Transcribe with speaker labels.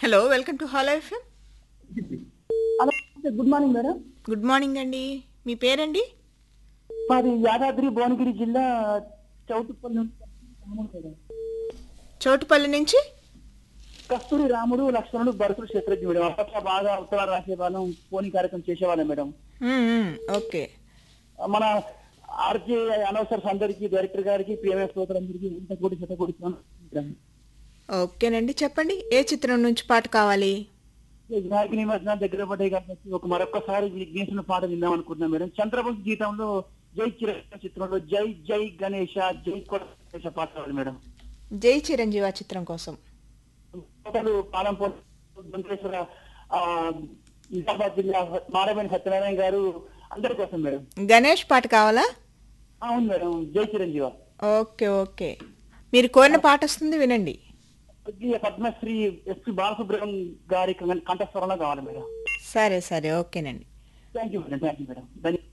Speaker 1: hello welcome to hello FM
Speaker 2: hello good morning madam
Speaker 1: good morning అండి మీ పేరండి
Speaker 2: మాది యాదాద్రి భువనగిరి జిల్లా చౌటుప్పల్ నుంచి రాముడు మేడం
Speaker 1: చోటుపల్లి నుంచి
Speaker 2: కస్తూరి రాముడు లక్ష్మణుడు భరతుడు శత్రుఘ్నుడు మేడం అప్పట్లో బాగా ఉత్తరాలు రాసేవాళ్ళం ఫోన్ కార్యక్రమం చేసేవాళ్ళం మేడం
Speaker 1: మ్మ్, మ్మ్, ఓకే
Speaker 2: మన ఆర్జే అనవసర్స్ అందరికి డైరెక్టర్ గారికి పిఎంఎస్ శ్రోతలందరికీ ఇంత కోటి శత కోటి మేడం
Speaker 1: ఓకేనండి చెప్పండి ఏ చిత్రం నుంచి పాట కావాలి
Speaker 2: వినాయక నిమజ్జనం దగ్గర పడ్డాయి కాబట్టి ఒక మరొకసారి విఘ్నేశ్వర పాట విందాం అనుకుంటున్నాం మేడం చంద్రబాబు గీతంలో జై చిరంజీవి చిత్రంలో జై జై గణేష జై కొడ గణేష పాట కావాలి మేడం
Speaker 1: జై చిరంజీవి ఆ చిత్రం కోసం
Speaker 2: కోటలు పాలంపూర్ వెంకటేశ్వర ఆ, నిజామాబాద్ జిల్లా మారమేని సత్యనారాయణ గారు అందరి కోసం మేడం
Speaker 1: గణేష్ పాట కావాలా
Speaker 2: అవును మేడం జై చిరంజీవ
Speaker 1: ఓకే ఓకే మీరు కోరిన పాట వస్తుంది వినండి
Speaker 2: స్వర్గీయ పద్మశ్రీ ఎస్పి బాలసుబ్రహ్మణ్యం గారి కంఠస్వరంలో కావాలి మేడం
Speaker 1: సరే సరే ఓకేనండి
Speaker 2: thank you madam thank you madam ధన్యవాదాలు